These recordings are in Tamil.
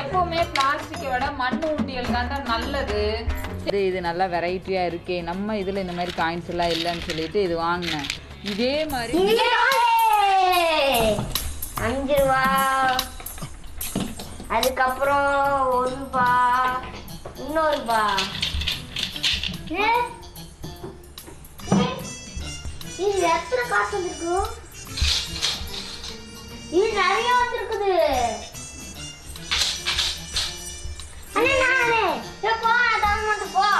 எப்பவுமே பிளாஸ்டிக்கை விட மண் உண்டியல் தான்டா நல்லது இது இது நல்லா வெரைட்டியா இருக்கே நம்ம இதுல இந்த மாதிரி காயின்ஸ் எல்லாம் இல்லைன்னு சொல்லிட்டு இது வாங்கினேன் இதே மாதிரி ஏய்! அஞ்சு ரூபா அதுக்கப்புறம் ஒரு ரூபா இன்னொரு ரூபா ஏ? ஏ? இது எத்தனை காசு வந்திருக்கும் இது நிறைய வந்திருக்குது அண்ணே நானே ஏ, போ அதான் மட்டும் போ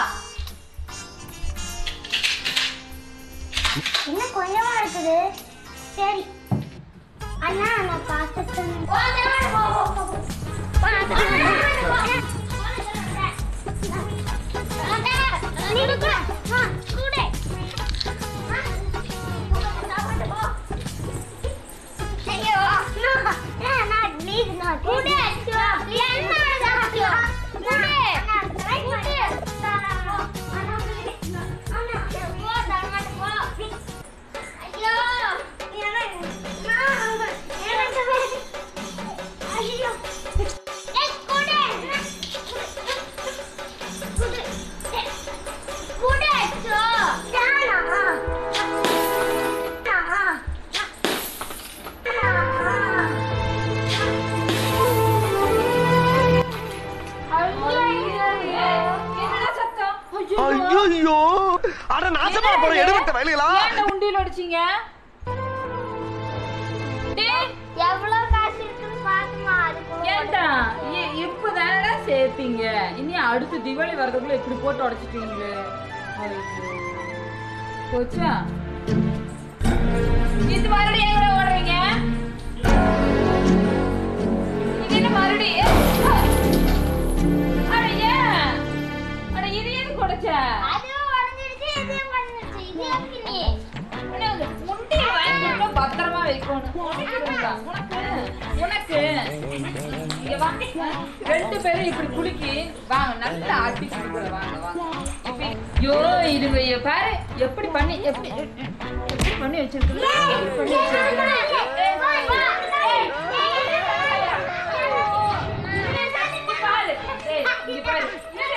இன்னும் கொஞ்சமா இருக்குது சரி அண்ணா நான் பார்த்துட்டேன் ஐயோ ஏய் குடு குடு குடு சோ தானா என்னடா சத்தம் ஐயோ அட நாசமா போற எடுபட்ட வயலுகளா ஏன்டா உண்டியல் அடிச்சீங்க டேய் எவ்வளவு காசு இருக்குன்னு பாத்துமா அது போக ஏன்டா இ- இப்பதானடா சேர்த்தீங்க இனி அடுத்து தீபாவளி வரதுக்குள்ள இப்படி போட்டு உடைச்சிட்டீங்களே ஐயோ. போச்சா இது மறுபடியும் எங்க ஓடுறீங்க இது என்ன மறுபடியும் அட ஏன் அட இது எதுக்கு உடைச்ச அதுவும் உடைஞ்சிருச்சு இதையும் பண்ணிருச்சு இது எப்படி நீ உனக்கு முண்டி வாங்கிட்டு பத்திரமா வைக்கணும் உனக்கு உனக்கு இங்க வா. ரெண்டு பேரும் இப்படி குலுக்கி வாங்க நல்லா ஆட்டி கொடுக்குற வாங்க வாங்க இப்படி ஐயோ இருங்க ஐயோ, பாரு எப்படி பண்ணி எப்படி எப்படி பண்ணி வச்சிருக்குது எப்படி பண்ணி வச்சிருக்குது பாரு ஏய், இங்க பாரு இரு.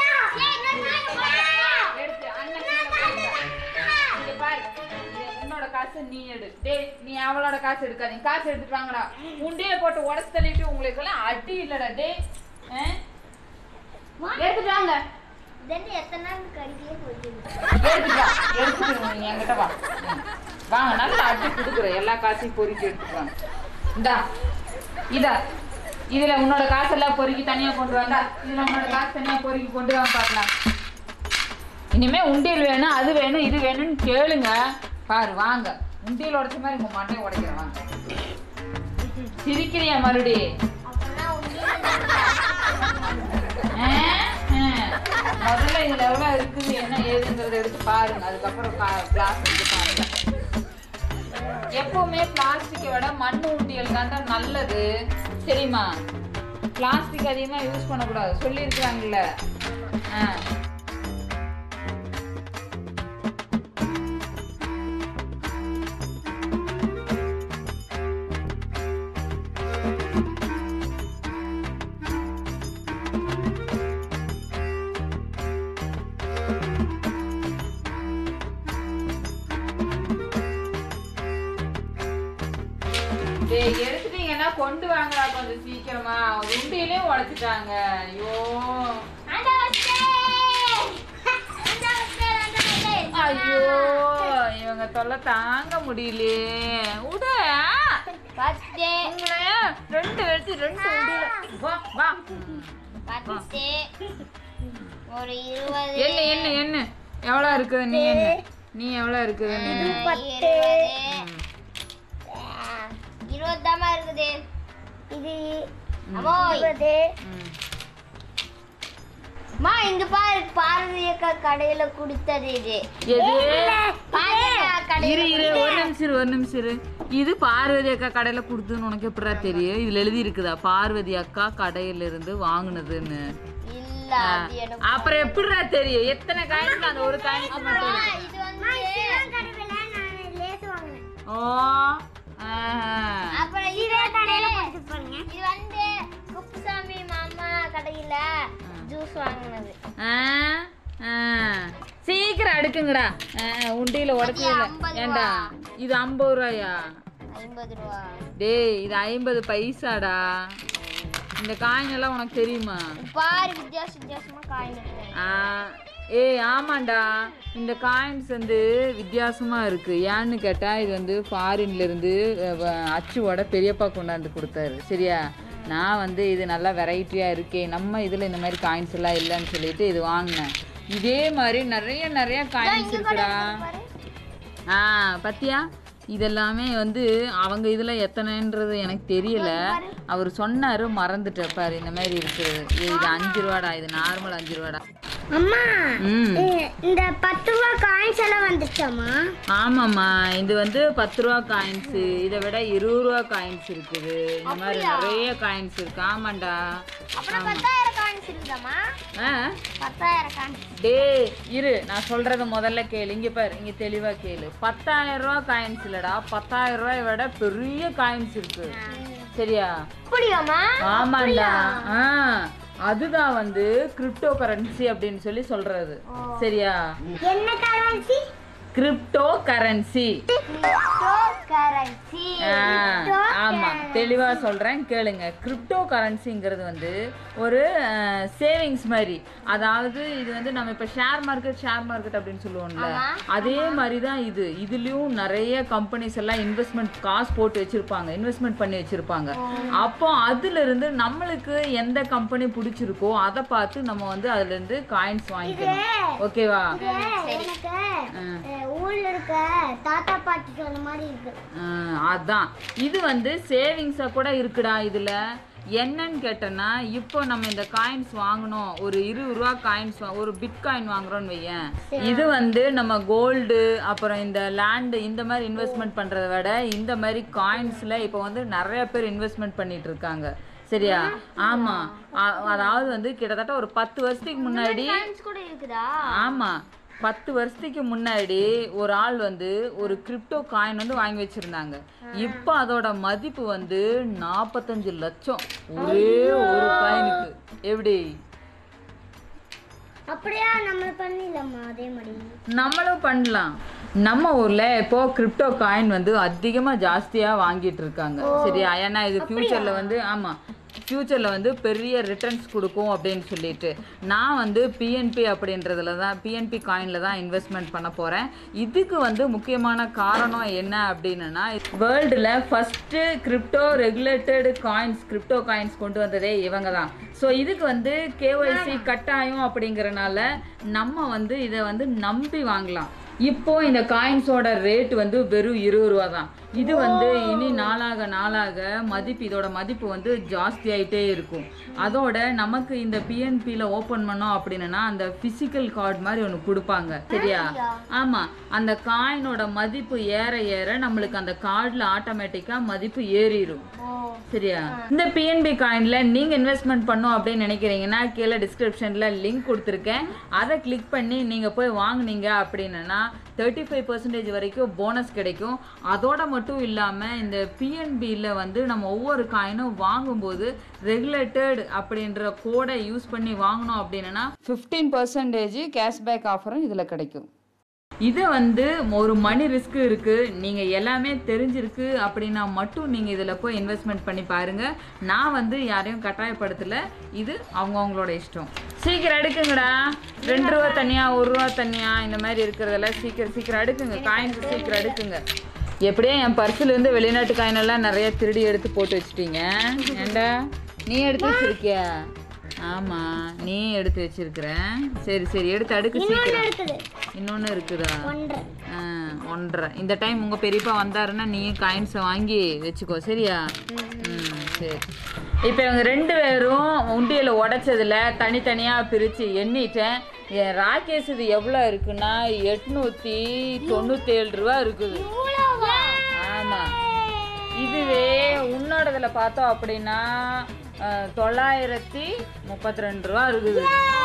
எடுத்து அண்ணன் கீழே போடுங்க. இங்க பாரு இது உன்னோட காசு நீ எடு டேய் நீ அவளோட காசு எடுக்காதீங்க காசு எடுத்துட்டு வாங்கடா உண்டியே போட்டு உடச்சு தள்ளிட்டு உங்களுக்கு எல்லாம் அடி இல்லடா டேய் ஆ? எடுத்துட்டு வாங்க எத்தனை நாள் கடிக்கவே போயிட்டு எடுத்துட்டு வா எடுத்துட்டு வா, நீ என்கிட்ட வா ம். வாங்க நல்லா அடி கொடுக்குறேன் எல்லா காசையும் பொறுக்கி எடுத்துட்டு வாங்க இந்தா இதா இதுல உன்னோட காசெல்லாம் பொறுக்கி தனியா கொண்டு வாண்டா இதுல உன்னோட காசு தனியா பொறுக்கி கொண்டு வாங்க பார்க்கலாம் இனிமே உண்டியல் வேணும் அது வேணும் இது வேணும்னு கேளுங்க பாரு வாங்க உண்டியல் உடைச்ச மாதிரி உங்க மண்டை உடைக்கிறேன் வாங்க சிரிக்கிறியா மறுபடி அப்பனா ஆ? ஆ. முதல்ல இதுல எவ்வளவு இருக்குது என்ன ஏதுங்கிறத எடுத்து பாருங்க அதுக்கப்புறம் கிளாஸ் எடுத்து பாருங்க எப்பவுமே பிளாஸ்டிக்கை விட மண் உண்டியல் தான்டா நல்லது சரிம்மா பிளாஸ்டிக் அதிகமா யூஸ் பண்ணக்கூடாது சொல்லியிருக்கிறாங்கல்ல ஆ டேய் எடுத்துட்டீங்கன்னா கொண்டு வாங்கடா கொஞ்சம் சீக்கிரமா உண்டியிலையும் உடைச்சிட்டாங்க ஐயோ ஐயோ இவங்க தொல்லை தாங்க முடியலையே விட பத்து உங்களை ரெண்டு எடுத்து ரெண்டு உண்டியில வா வா பத்து ஒரு இருபது என்ன என்ன என்ன எவ்வளோ இருக்குது நீ என்ன நீ எவ்வளோ இருக்குது நீ இருபது இருபதாமா இருக்குது இது அம்மா இருபது ம். அம்மா இங்க பாரு பார்வதி அக்கா கடையில கொடுத்தது இது எது பார்வதி அக்கா இரு கடையில இரு ஒரு நிமிஷம் இரு, ஒரு நிமிஷம் இரு இது பார்வதி அக்கா கடையில கொடுத்துன்னு உனக்கு எப்படா தெரியும் இதுல எழுதி இருக்குதா பார்வதி அக்கா கடையில இருந்து வாங்குனதுன்னு இல்ல அது எனக்கு அப்புறம் எப்படிடா தெரியும் எத்தனை காயினுக்கு அந்த ஒரு காயினுக்கு மட்டும் அம்மா, இருக்கு? இது வந்து ஓ ஆஹா. அப்புறம் இது வந்து இது வந்து குப்புசாமி மா ஜூஸ் வாங்கினது ஆ, ஆ. சீக்கிரம் அடுக்குங்கடா ஆ, உண்டியில உடச்சதில்ல ஐம்பது ஏண்டா இது ஐம்பது ரூபாயா ஐம்பது ரூபா டேய் இது ஐம்பது பைசாடா இந்த காயின் எல்லாம் உனக்கு தெரியுமா பாரு வித்தியாச வித்தியாசமா காயின் இருக்கு ஆ, ஏய் ஆமாண்டா இந்த காயின்ஸ் வந்து வித்தியாசமா இருக்கு ஏன்னு கேட்டா இது வந்து ஃபாரின்ல இருந்து அஹ், வ- அச்சுவோட பெரியப்பா கொண்டாந்து கொடுத்தாரு சரியா நான் வந்து இது நல்லா வெரைட்டியா இருக்கே நம்ம இதுல இந்த மாதிரி காயின்ஸ் எல்லாம் இல்லைன்னு சொல்லிட்டு இது வாங்கினேன் இதே மாதிரி நிறைய நிறைய காயின்ஸ் இருக்குடா ஆ பத்தியா இதெல்லாமே வந்து அவங்க இதுல எத்தனைன்றது எனக்கு தெரியல அவர் சொன்னாரு மறந்துட்டேன் பாரு இந்த மாதிரி இருக்கு ஏய், இது அஞ்சு ரூபாடா இது நார்மல் அஞ்சு ரூபாடா அம்மா ம் இந்த பத்து ரூபா காயின்ஸ் எல்லாம் வந்துச்சாமா ஆமாம்மா இது வந்து பத்து ரூபா காயின்ஸ் இதை விட இருபது ரூபா காயின்ஸ் இருக்குது இந்த மாதிரி நிறைய காயின்ஸ் இருக்கு ஆமாண்டா அப்புறம் பத்தாயிரம் காயின்ஸ் இருக்குதாம்மா ஆ பத்தாயிரம் காயின்ஸ் டேய் இரு நான் சொல்றத முதல்ல கேளு இங்க பாரு இங்க தெளிவா கேளு பத்தாயிரம் ரூபா காயின்ஸ் இல்லடா பத்தாயிரம் ரூபாயை விட பெரிய காயின்ஸ் இருக்கு சரியா அப்படியாம்மா ஆமாண்டா ஆ அதுதான் வந்து கிரிப்டோ கரன்சி அப்படின்னு சொல்லி சொல்றது சரியா என்ன கரன்சி கிரிப்டோ கரன்சி கரன்சி ஆமா தெளிவா சொல்றேன் கேளுங்க கிரிப்டோ கரன்சிங்கிறது வந்து ஒரு சேவிங்ஸ் மாதிரி அதாவது இது வந்து நம்ம இப்ப ஷேர் மார்க்கெட் ஷேர் மார்க்கெட் அப்படின்னு சொல்லுவோம்ல அதே மாதிரி தான் இது இதுலயும் நிறைய கம்பெனிஸ் எல்லாம் இன்வெஸ்ட்மெண்ட் காசு போட்டு வச்சிருப்பாங்க இன்வெஸ்ட்மெண்ட் பண்ணி வச்சிருப்பாங்க அப்போ அதுல இருந்து நம்மளுக்கு எந்த கம்பெனி பிடிச்சிருக்கோ அதை பார்த்து நம்ம வந்து அதுல இருந்து காயின்ஸ் வாங்கிக்கணும் ஓகேவா எனக்கு அஹ், ஊர்ல இருக்க தாத்தா பாட்டி சொன்ன மாதிரி இருக்கு ஆஹ் அதான் இது வந்து சேவிங்ஸாக கூட இருக்குடா இதில் என்னன்னு கேட்டேன்னா இப்போ நம்ம இந்த காயின்ஸ் வாங்கினோம் ஒரு இருபது ரூபா காயின்ஸ் ஒரு பிட் காயின் வாங்குறோம்னு வையேன் இது வந்து நம்ம கோல்டு அப்புறம் இந்த லேண்டு இந்த மாதிரி இன்வெஸ்ட்மெண்ட் பண்ணுறத விட இந்த மாதிரி காயின்ஸில் இப்போ வந்து நிறைய பேர் இன்வெஸ்ட்மெண்ட் பண்ணிட்டு இருக்காங்க சரியா ஆமாம் அதாவது வந்து கிட்டத்தட்ட ஒரு பத்து வருஷத்துக்கு முன்னாடி காயின்ஸ் கூட இருக்குதா ஆமா பத்து வருஷத்துக்கு முன்னாடி ஒரு ஆள் வந்து ஒரு கிரிப்டோ காயின் வந்து வாங்கி வச்சிருந்தாங்க இப்போ அதோட மதிப்பு வந்து நாற்பத்தஞ்சு லட்சம் ஒரே ஒரு காயினுக்கு எப்படி அப்படியா நம்ம பண்ணிடலாமா அதே மாதிரி நம்மளும் பண்ணலாம் நம்ம ஊர்ல இப்போ கிரிப்டோ காயின் வந்து அதிகமா ஜாஸ்தியா வாங்கிட்டு இருக்காங்க சரியா ஏன்னா இது ஃபியூச்சர்ல வந்து ஆமா ஃப்யூச்சரில் வந்து பெரிய ரிட்டர்ன்ஸ் கொடுக்கும் அப்படின்னு சொல்லிட்டு நான் வந்து பிஎன்பி அப்படின்றதுல தான் பிஎன்பி காயினில் தான் இன்வெஸ்ட்மெண்ட் பண்ண போகிறேன் இதுக்கு வந்து முக்கியமான காரணம் என்ன அப்படின்னா வேர்ல்டில் first crypto regulated coins crypto coins கொண்டு வந்ததே இவங்க தான் ஸோ இதுக்கு வந்து கேஒய்சி கட்டாயம் அப்படிங்கறனால நம்ம வந்து இதை வந்து நம்பி வாங்கலாம் இப்போ இந்த காயின்ஸோட ரேட் வந்து வெறும் இருபது ரூபா தான் இது வந்து இனி நாளாக நாளாக மதிப்பு இதோட மதிப்பு வந்து ஜாஸ்தி ஆயிட்டே இருக்கும் அதோட நமக்கு இந்த பிஎன்பியில் ஓப்பன் பண்ணோம் அப்படின்னா அந்த ஃபிசிக்கல் கார்டு மாதிரி ஒன்று கொடுப்பாங்க சரியா ஆமா அந்த காயினோட மதிப்பு ஏற ஏற நம்மளுக்கு அந்த கார்டில் ஆட்டோமேட்டிக்காக மதிப்பு ஏறிடும் சரியா இந்த பிஎன்பி காயின்ல நீங்க இன்வெஸ்ட்மெண்ட் பண்ணும் அப்படின்னு நினைக்கிறீங்கன்னா கீழே டிஸ்கிரிப்ஷன்ல லிங்க் கொடுத்துருக்கேன் அதை கிளிக் பண்ணி நீங்க போய் வாங்குனீங்க அப்படின்னா தேர்ட்டி ஃபைவ் பர்சன்டேஜ் வரைக்கும் போனஸ் கிடைக்கும் அதோட மட்டும் இல்லாமல் இந்த பிஎன்பியில் வந்து நம்ம ஒவ்வொரு காயினும் வாங்கும்போது ரெகுலேட்டட் அப்படின்ற கோடை யூஸ் பண்ணி வாங்கினோம் அப்படின்னா ஃபிஃப்டீன் பர்சன்டேஜ் கேஷ்பேக் ஆஃபரும் இதில் கிடைக்கும் இது வந்து ஒரு மணி ரிஸ்க் இருக்கு நீங்க எல்லாமே தெரிஞ்சிருக்கு அப்படின்னா மட்டும் நீங்க இதுல போய் இன்வெஸ்ட்மெண்ட் பண்ணி பாருங்க நான் வந்து யாரையும் கட்டாயப்படுத்தல இது அவங்கவங்களோட இஷ்டம் சீக்கிரம் எடுக்குங்கடா ரெண்டு ரூபா தனியா ஒரு ரூபா தனியா இந்த மாதிரி இருக்கிறதெல்லாம் சீக்கிரம் சீக்கிரம் எடுக்குங்க காயின்ஸ் சீக்கிரம் எடுக்குங்க எப்படியே என் பர்சுல இருந்து வெளிநாட்டு காயின் எல்லாம் நிறைய திருடி எடுத்து போட்டு வச்சிட்டீங்க ஏண்டா நீ எடுத்து வச்சிருக்கியா ஆமா நீ எடுத்து வச்சிருக்கிற சரி சரி எடுத்து அடுக்கு சீக்கிரம் இருக்குது இன்னொன்னு இருக்குதா ஒன்றரை ஆ, ஒன்றரை இந்த டைம் உங்க பெரியப்பா வந்தாருன்னா நீயும் காயின்ஸை வாங்கி வச்சுக்கோ சரியா ம் சரி இப்போ இவங்க ரெண்டு பேரும் உண்டியல உடைச்சதுல தனித்தனியா பிரிச்சு எண்ணிட்டேன் என் ராகேஷ் இது எவ்வளோ இருக்குன்னா எட்நூத்தி தொண்ணூத்தி ஏழு ரூபா இருக்குது ஆமா இதுவே உன்னோடதுல பார்த்தோம் அப்படின்னா ஆ, தொள்ளாயிரத்தி முப்பத்தி ரெண்டு ரூபா இருக்குது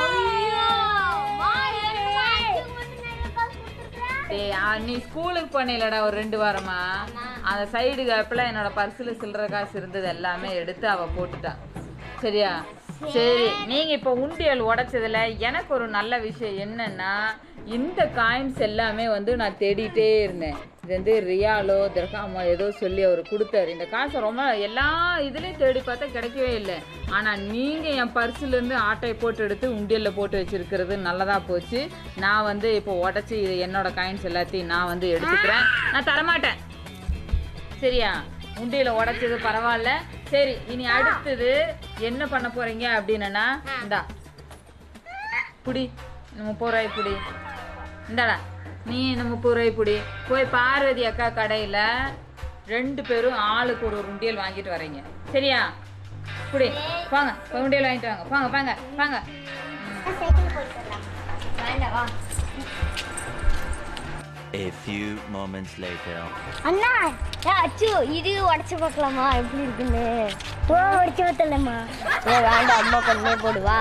டேய், ஆ, நீ ஸ்கூலுக்கு போனீலடா ஒரு ரெண்டு வாரமா அந்த சைடு கேப்பில் என்னோட பர்ஸில் சில்லற காசு இருந்தது எல்லாமே எடுத்து அவ போட்டுட்டா சரியா சரி நீங்க இப்ப உண்டியல் உடைச்சதுல எனக்கு ஒரு நல்ல விஷயம் என்னன்னா இந்த காயின்ஸ் எல்லாமே வந்து நான் தேடிட்டே இருந்தேன் இது வந்து ரியாலோ திரகாமோ ஏதோ சொல்லி அவர் கொடுத்தாரு இந்த காசை ரொம்ப எல்லா இதுலயும் தேடி பார்த்தா கிடைக்கவே இல்லை ஆனா நீங்க என் பர்சுல இருந்து ஆட்டை போட்டு எடுத்து உண்டியல்ல போட்டு வச்சிருக்கிறது நல்லதா போச்சு நான் வந்து இப்போ உடைச்சி இது என்னோட காயின்ஸ் எல்லாத்தையும் நான் வந்து எடுத்துக்கிறேன் நான் தரமாட்டேன் சரியா உண்டியில உடைச்சது பரவாயில்ல சரி இனி அடுத்தது என்ன பண்ண போறீங்க அப்படின்னா இந்தா புடி இந்த முப்பது ரூபாய் புடி இந்தாடா நீ இந்த முப்பது ரூபாய் புடி போய் பார்வதி அக்கா கடையில் ரெண்டு பேரும் ஆளுக்கு ஒரு ஒரு உண்டியல் வாங்கிட்டு வரீங்க சரியா புடி வாங்க போய் உண்டியல் வாங்கிட்டு வாங்க வாங்க வாங்க வாங்க சைக்கிள் போயிட்டு வரலாம் வேண்டாவா A few moments later. அண்ணா ஏ அச்சு இது உடச்சு பார்க்கலாமா எப்படி இருக்குன்னு ஓ உடச்சு பார்த்தலம்மா ஏ வேண்டாம் அம்மா கொண்டே போடுவா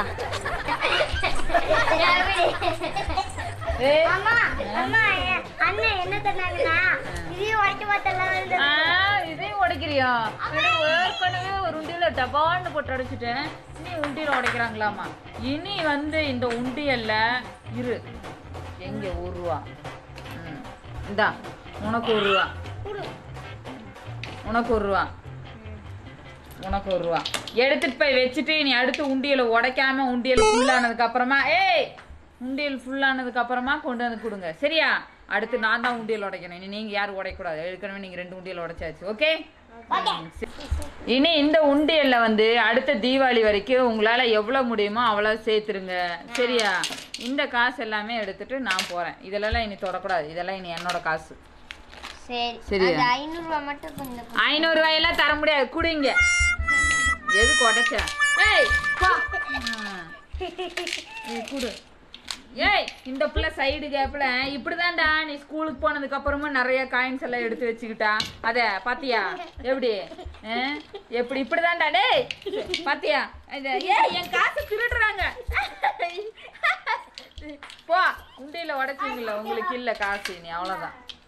ஏய், அம்மா அம்மா அண்ணன் என்ன சொன்னாங்கன்னா இதையும் உடச்சு பார்த்தலாம் ஆ, இதையும் உடைக்கிறியா ஏன்னா ஏற்கனவே ஒரு உண்டியல டபான்னு போட்டு உடைச்சிட்டேன் இனி உண்டியல உடைக்கிறாங்களாமா இனி வந்து இந்த உண்டியல்ல இரு எங்க ஒரு ரூபா ம். இந்தா உனக்கு ஒரு ரூபா உனக்கு ஒரு ரூபா உனக்கு ஒரு ரூபா எடுத்துட்டு போய் வச்சுட்டு நீ அடுத்து உண்டியலை உடைக்காம உண்டியல் ஃபுல்லானதுக்கு அப்புறமா ஏய் உண்டியல் ஃபுல்லானதுக்கு அப்புறமா கொண்டு வந்து கொடுங்க சரியா அடுத்து நான் தான் உண்டியல் உடைக்கணும் இனி நீங்க யாரும் உடைக்கக்கூடாது ஏற்கனவே நீங்க ரெண்டு உண்டியல் உடைச்சாச்சு ஓகே இனி இந்த உண்டியல்ல வந்து அடுத்த தீபாவளி வரைக்கும் உங்களால எவ்வளவு முடியுமோ அவ்வளவு சேர்த்துருங்க சரியா இந்த காசு எல்லாமே எடுத்துட்டு நான் போறேன் இதெல்லாம் இனி தொடக்கூடாது இதெல்லாம் இனி என்னோட காசு சரி சரியா? அது ஐநூறுரூவா மட்டும் கொஞ்சம் ஐநூறு ரூபாயெல்லாம் தர முடியாது குடிங்க எதுக்கு உடைச்ச ஏய் போ ம். ஏய், குடு ஏய் இந்த பிள்ளை சைடு கேப்ல இப்படிதான்டா நீ ஸ்கூலுக்கு போனதுக்கு அப்புறமா நிறைய காயின்ஸ் எல்லாம் எடுத்து வச்சுக்கிட்டா அத பாத்தியா எப்படி ஆ? எப்படி இப்படிதான்டா டேய் பாத்தியா இந்த ஏய் என் காசு திருடுறாங்க போ உண்டியில உடைச்சிங்கள உங்களுக்கு இல்ல காசு நீ அவ்வளவுதான்